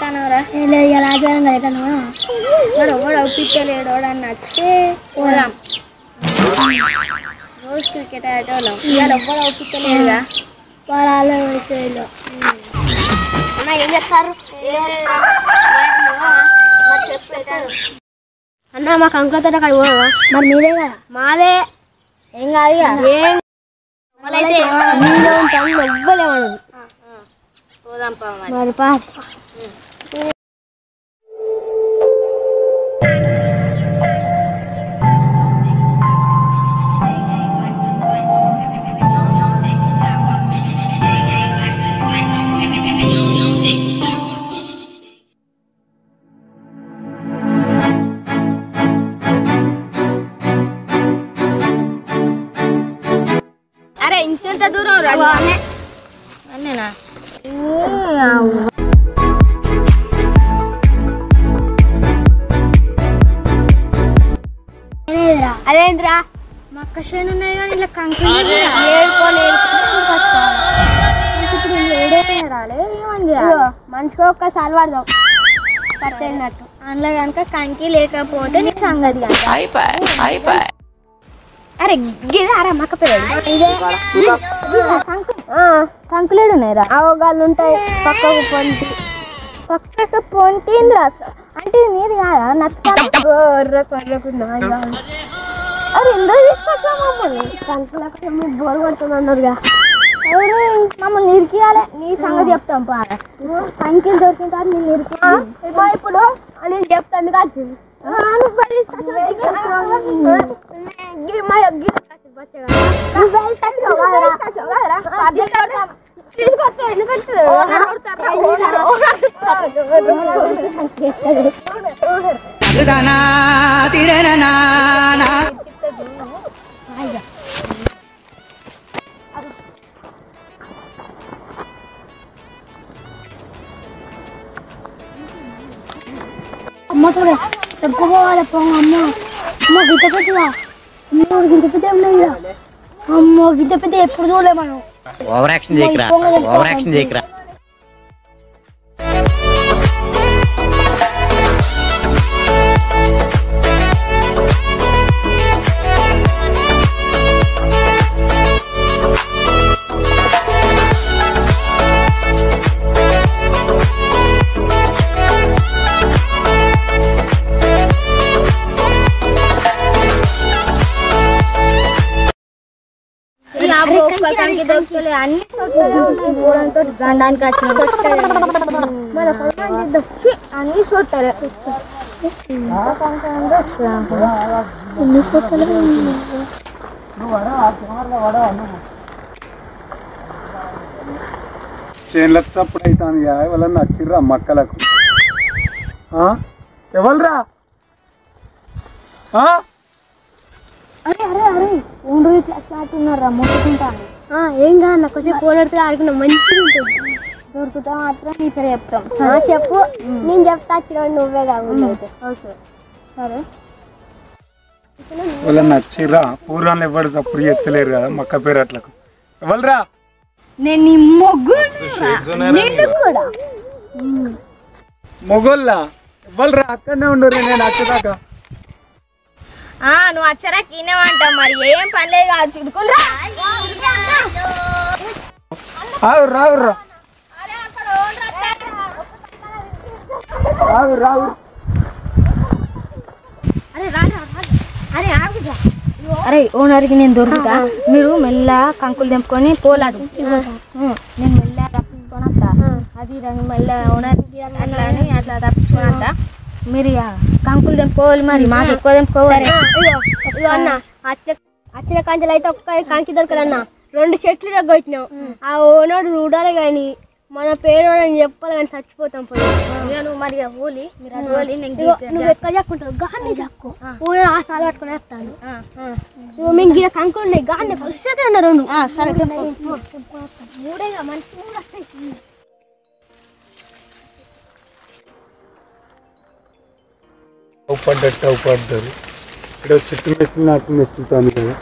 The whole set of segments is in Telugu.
ఎత్తానవరా లేదు ఇలా ఆచారం కదా ఎట్లా నువ్వు? మరి ఎవడు అవుపిస్తలేడు అని నచ్చే పోదాం రోజు క్రికెట్ ఆడేటోళ్ళం ఇవాళ ఎవ్వడు అవుపిస్తలేడుగా పొలాలు వచ్చేలో అన్న ఏం చేస్తారు అన్న మాకు అంకులతో అక్కడ పోదా మరి మీరే కదా మాదే ఏం కాదు ఇక. ఏం అయితే మీలో ఉంటాం ఎవ్వలేమనదు పోదాం పా మరి మరి పా అరే ఇంకెంత దూరం రా అన్నేనా ఏలేదురా అదేంద్రా మక్క చేను ఉన్నది కానీ ఇలా కంకులు ఏడుకోని ఇప్పుడు ఏడే రాలే ఏమంది మనిషికి ఒక్కసారి పడదాం కత్తెళ్ళినట్టు అందులో కనుక కంకి లేకపోతే నీ సంగతి అంట అరే గిదారా మక్క పిల్లలు కంకులేడు ఉన్నాయిరా అవగాళ్ళు ఉంటాయి పక్కకు పొంటి పక్కకు పొంటిందిరా అంటే ఇది నీది కాదా నచ్చకాల గొర్ర కొర్రకుండా అరే ఎందుకు తీసుకొచ్చా మమ్మల్ని కంకులకు మీరు బోర్ కొడుతుంది అన్నారుగా ఎవరు మమ్మల్ని నిరికియాలి నీ సంగతి చెప్తాం పా కంకిలు దొరికిన తర్వాత నేను నిరికి ఇప్పుడు నేను చెప్తాను వచ్చింది అమ్మ చూడే చెప్పుకోవాలి పోంగ అమ్మ అమ్మ గిట్ట పెద్దదా అమ్మ గింత పెద్ద ఉన్నాయి అమ్మ గింత పెద్ద ఎప్పుడు చూడలే మనం ఓవర్ యాక్షన్ చేయకరా ఓవర్ యాక్షన్ చేయకరా కంకి దొరుకుతలే అన్ని సొట్టలే ఉన్నాయి గోడంతో గండానికి వచ్చిన సొట్టలే మన పొలం చేద్దాం. ఛీ, అన్ని సొట్టలే అన్ని సొట్టలే చేన్లకు చప్పుడు అవుతుంది ఎవరన్నా నచ్చిర్రా మక్కలకు ఆ? ఎవరురా ఆ? అరే అరే అరే ఉండు ఇట్లా చాట్ ఉన్నారా మొక్కుకుంటాను ఏం కాదు నాకు కొంచెం పోలాడితే ఆడుకున్నా మంచిగా ఉంటుంది దొరుకుతా మాత్రం నీ పేరు చెప్తాం ఆ, చెప్పు నేను చెప్తా వచ్చిన నువ్వే కాకుండా ఓకే సరే ఎవరన్నా నచ్చిర్రా పూర్వాన్ని ఎవరు చప్పుడు ఎత్తలేరు కదా మక్క పేరట్లకు ఎవరురా నేను నీ మొగ్గు కూడా మొగోళ్ళ ఎవరురా అక్కడనే ఉండరు నేను వచ్చేదాకా ఆ నువ్వు అచ్చరా కీనేవంట మరి ఏం పని లేదు కాదు చుడుకులు రావు రావు రా రావు రావు అరే ఓనర్కి నేను దొరుకుతా మీరు మెల్ల కంకులు తెంపుకొని పోలాడు ఉం, నేను మెల్ల తప్పించుకొని వస్తా అది దాన్ని మెల్ల ఓనర్కి అట్లా అని అట్లా తప్పించుకొని వస్తా మీరు ఇక కంకులు తెంపుకోవాలి మరి మాకు ఎక్కువ తెంపుకోవాలి ఇదిగో అన్న వచ్చిన వచ్చిన కంచెలు అయితే ఒక్క కంకి దొరకదన్న రెండు చెట్లు తగ్గొచ్చినాం ఆ ఓనాడు చూడాలి కానీ మన పేరు అని చెప్పాలి కానీ చచ్చిపోతాం పోయి ఇక నువ్వు మరి ఇక పోలి మీరు అటు పోలి నేను ఇదిగో గీత- నువ్వు ఎక్కడ చెక్కుంటావు గాన్ని చెక్కు ఓనా ఆ సాలు పట్టుకొని వేస్తాను ఆ, ఇదిగో మేము గిడ కంకులు ఉన్నాయి గాన్ని వస్తే అన్న రెండు ఆ, సరే మూడేగా మనిషి మూడు వస్తాయి అవుపడ్డట్టు అవుపడ్డారు ఇక్కడ చెట్టు మెసులు నాకు మెసులుతాను కదా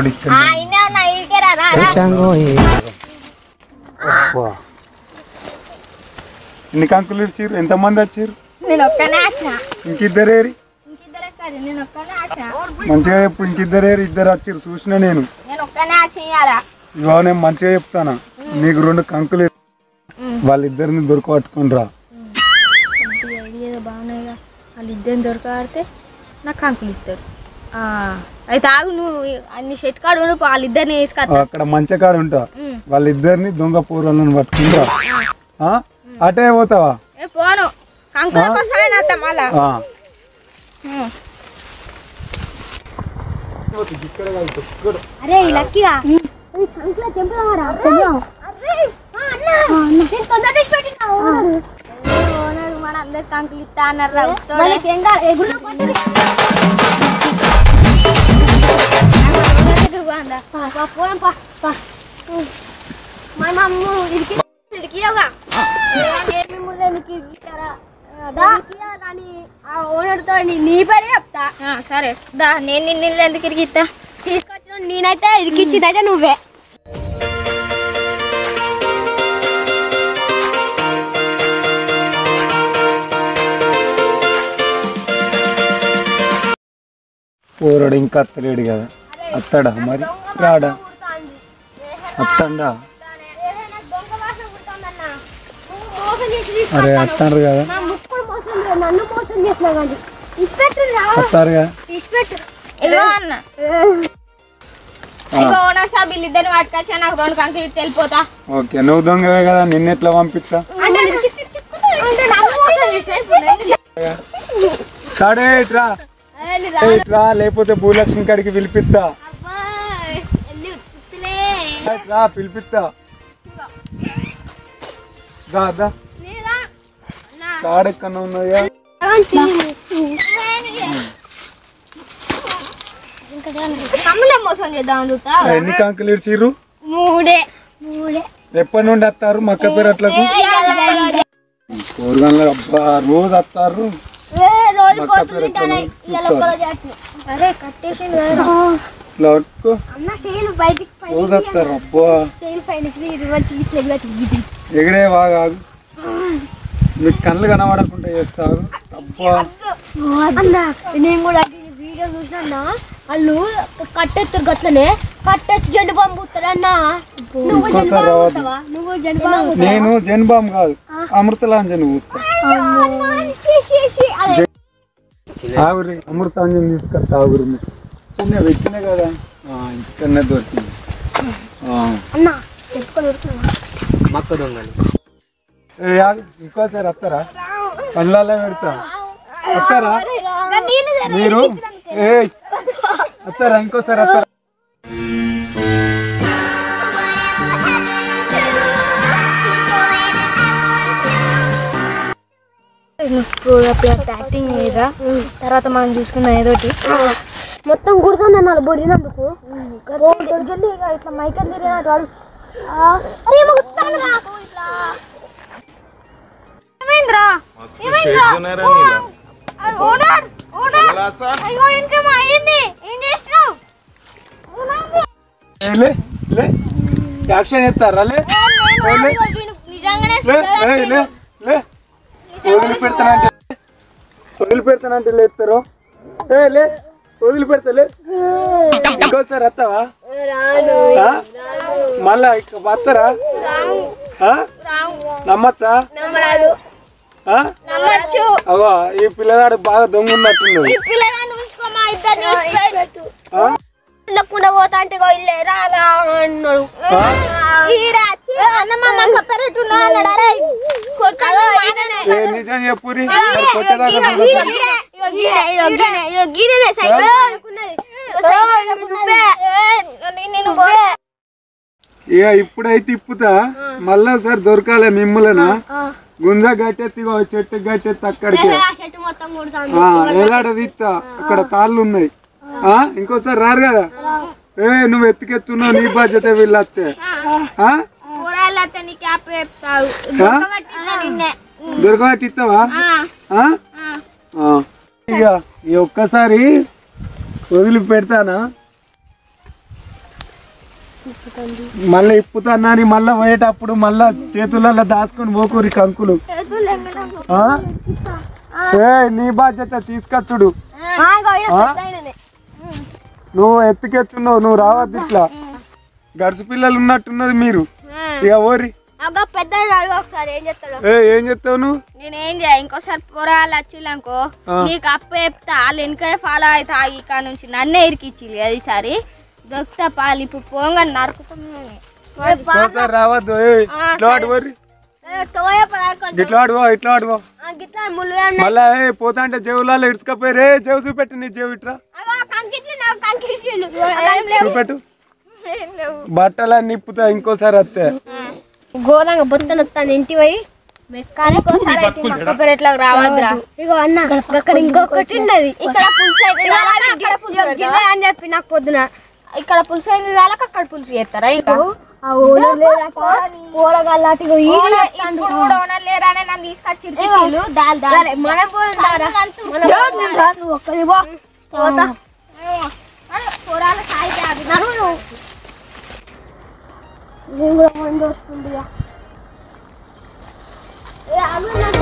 కూడా ఇక్కడ ఇన్నే ఉన్నా ఇడికే రా రా అబ్బా. ఎన్ని కంకులు ఇచ్చారు ఎంతమంది వచ్చారు నేను ఒక్కనే వచ్చిన ఇంకిద్దరేరి ఇంకిద్దరే కాదు నేను ఒక్కనే వచ్చిన మంచిగా చెప్పు ఇంకిద్దరేరి ఇద్దరు వచ్చారు చూసిన నేను నేను ఒక్కనే వచ్చియాలా ఇవాళ నేను మంచిగా చెప్తానా నీకు రెండు కంకులు వాళ్ళిద్దరిని దొరకబట్టుకుని రా ఐడియా బాగున్నాయిగా వాళ్ళు ఇద్దరిని దొరకాడితే నాకు కంకులు ఇస్తారు ఆ, అయితే ఆగు నువ్వు అన్ని షెట్ కాడు ఉండు వాళ్ళిద్దరిని వేసుకొస్తా అక్కడ మంచి కాడ ఉంటా వాళ్ళిద్దరిని దొంగ పూర్వాలను పట్టుకుని రా ఆ? అటే పోతావా ఏ పోను కంకుల కోసమే నా అత్త మళ్ళా ఆ. అరే ఈ లక్కీగా కంకుల తెంపుదామరా ఓనర్ మన అందరు కంకులు ఇస్తా అన్నారు మా మమ్మ ఇరికి ఇరికియోగా నేను ముందు ఇరికిస్తారా కానీ ఆ ఓనర్తో నీ పని చెప్తా సరే దా నేను నిన్ను ఇల్లు ఎందుకు ఇరికిస్తా తీసుకొచ్చిన నేనైతే ఇరికిచ్చిందైతే నువ్వే పోరాడు ఇంకా అత్తలేడు కదా అత్తడా మరి రాడా అత్తండా అరే అత్తారు కదా నన్ను మోసం చేసినా కానీ ఇన్స్పెక్టర్ రా అత్తారు కదా ఇన్స్పెక్టర్ ఇగో అన్న ఇగో ఓనర్ సాబ్ వీళ్ళిద్దరిని పట్టుకొచ్చా నాకు రెండు కంకులు ఇచ్చి వెళ్ళిపోతా ఓకే నువ్వు దొంగవే కదా నిన్నెట్లా పంపిస్తా అంటే అంటే నన్ను మోసం చేసినా ఇప్పుడు నేను కాడే ఇట్రా వెళ్ళి రా. ఏ ఇట్రా లేకపోతే భూలక్ష్మి కాడికి పిలిపిస్తా అబ్బా, వెళ్ళి ఉత్తులే. రా పిలిపిస్తా దా దా నేరా? నా కాడెక్కన ఉన్నాయా కమ్ములే మోసం చేద్దాం అందుతా ఎన్ని కంకులు ఇడిచిర్రు మూడే మూడే ఎప్పటి నుండి వస్తారు మక్క పెరట్లకు కూరగాయలు అబ్బా రోజు వస్తారు రోజు మక్క కోతులు పెరట్లను తింటాయి ఇవాళ చూస్తారు. ఒక్కరోజు అట్లా. అరే కట్టేసి ఇట్లా పట్టుకో అన్న చేలు బయటికి రోజు వస్తారు అబ్బా చేలు పైన ఇరవై ఇట్లా ఇట్లా తిరిగి ఎగిరే బాగా ఆగు. మీకు కళ్ళు కనబడకుండా చేస్తారు అబ్బా అన్న నేను కూడా అది వీడియో చూసినా వాళ్ళు కట్టెత్తారు గట్లనే కట్టెత్తి జెండు బాంబు అన్న నువ్వు జెండు ఇంకోసారి బాంబు రావద్దు ఊతావా? నువ్వు జెండు బాంబు నేను జన్బామ్ కాదు అమృతలాంజన్ ఊతా అదే ఆవిరి అమృతాంజన్ తీసుకొస్తా ఆవిరి మీరు చిన్న వెచ్చిన కదా ఆ, ఇంటికన్నా దొరికింది ఆ. అన్న చెప్పుకొని ఉరుకున్నావా? ఏ, ఆగు. ఇంకోసారి వస్తారా పళ్ళల్లో పెడతా వస్తారా మీరు ఏ వస్తారా ఇంకోసారి వస్తారా యాక్టింగ్ చేయరా తర్వాత మనం చూసుకున్నాం ఏదోటి మొత్తం గుర్తుంది అన్నారు బొరినందుకు జల్లి ఇట్లా మైకల్ తిరిగినట్టు వాడు ఆ, అరే ఏమో గుర్తున్నాను నాకు ఇట్లా ఏమైందిరా ఏమైందిరా ఆ, ఓనర్ ఓనర్ అయ్యో ఇంకేమో అయ్యింది ఏం చేసినావు ఏమైంది? ఏ, లే లే యాక్షన్ చేస్తారా లే నేను లే, లే. అదిగో వీడు నిజంగానే లే లే లే లే వదిలిపెడతానంటే వదిలిపెడతానంటే లేపుతారు ఏ లే వదిలిపెడతలే ఇంకోసారి వస్తావా ఆ? మళ్ళా ఇక వస్తారా ఆ? నమ్మచ్చా నమ్మరాదు ఆ? నమ్మచ్చు అగో ఈ పిల్లగాడు బాగా దొంగ ఉన్నట్టున్నది ఈ పిల్లగాని ఉంచుకోమా ఇద్దరు ఆ? వెళ్ళకుండా పోతా అంటే ఇగో ఇల్లే రాదా అన్నాడు ఆ? ఈడ వచ్చి అన్నమ్మ కప్పెరట్టున్నా అన్నాడు అరే కొట్టాలి మాటనే. ఏ నిజం చెప్పురి మరి కొట్టేదాకా ఈడ, చూడకు. ఈడ, ఇగో గీడే, ఇగో గీడే, ఇగో గీడేదే సైకిల్ అనుకున్నది. ఇగో సైకిల్ అనుకున్నది. ఏ, నేను- నేను గోడ- ఇక ఇప్పుడైతే ఇప్పుతా మళ్ళా సార్ దొరకాలే మిమ్మల్ని గుంజ గట్టెత్తి ఇగో చెట్టు గట్టెత్తి అక్కడికి ఆ చెట్టు మొత్తం కొడుతాను ఆ, ఎలాడ తీస్తా అక్కడ తాళ్ళు ఉన్నాయి ఆ ఇంకోసారి రారు కదా ఏ నువ్వు ఎత్తుకెత్తున్నావు నీ బాధ్యత వీళ్ళత్తే ఆ? కూరగాయలు అత్తే నీ క్యాప్ చెప్తావు దొరకబట్టిందా నిన్నే దొరకబట్టి ఇస్తావా ఆ, ఆ? ఆ. ఆ. ఇక ఈ ఒక్కసారి వదిలి పెడతానా మళ్ళీ ఇప్పుతానా అని మళ్ళా పోయేటప్పుడు మళ్ళా చేతులలో దాచుకొని పోకూరి కంకులు ఆ? ఏ నీ బాధ్యత తీసుకొచ్చుడు ఆ? నువ్వు ఎత్తుకెత్తున్నావు నువ్వు రావద్దు ఇట్లా గడుసు పిల్లలు ఉన్నట్టున్నది మీరు ఇక ఓరి అబ్బా పెద్ద అడుగు ఒకసారి ఏం చెప్తాడు ఏ ఏం చెప్తావు నువ్వు నేనేం చేయ ఇంకోసారి పొరాలు వచ్చిందనుకో ఆ. నీకు అప్పు చెప్తా వాళ్ళు వెనకనే ఫాలో అవుతా ఆగి ఇక్కడ నుంచి నన్నే ఇరికిచ్చిల్లు అది సారి దొక్కుతా పాలు ఇప్పుడు పోంగా నరుకుతాం ఒకసారి రావద్దు ఏ ఇట్లా వాడు ఓరి ఇట్లా వాడువో ఇట్లా వాడువో గిట్లా ముళ్ళు మళ్ళా ఏ పోతా అంటే జేవులలో ఇడుచుకపోయి రే జేవు చూపెట్టు నీ జేవు ఇట్రా కంకిట్లు నాకు కంకిచ్చిండు చూపెట్టు ఏం లేవు బట్టలన్నీ నిప్పుతా ఇంకోసారి వస్తే ఘోరంగా బొత్తను వస్తాను ఇంటి పోయి ఇంకోసారి అయితే మక్క పెరట్లోకి రావద్దురా ఇగో అన్న అక్కడ ఇంకొకటి ఉన్నది ఇక్కడ పులుసు అయితే చాలక అక్కడ పులుసు పెడతావా? అని చెప్పి నాకు పొద్దున ఇక్కడ పులుసు అయింది చాలక అక్కడ పులుసు చేస్తారా ఇంకా ఇప్పుడు కూడా ఓనర్ లేరానే నన్ను తీసుకొచ్చి ఇరికిచ్చిల్లు. దాల్ దాల్. పోతా. అరే, పోరాల సాయి తాగు. నన్ను నువ్వు. నేను కూడా మందు వస్తుంది ఇక. ఏ, అమ్మ, నాకు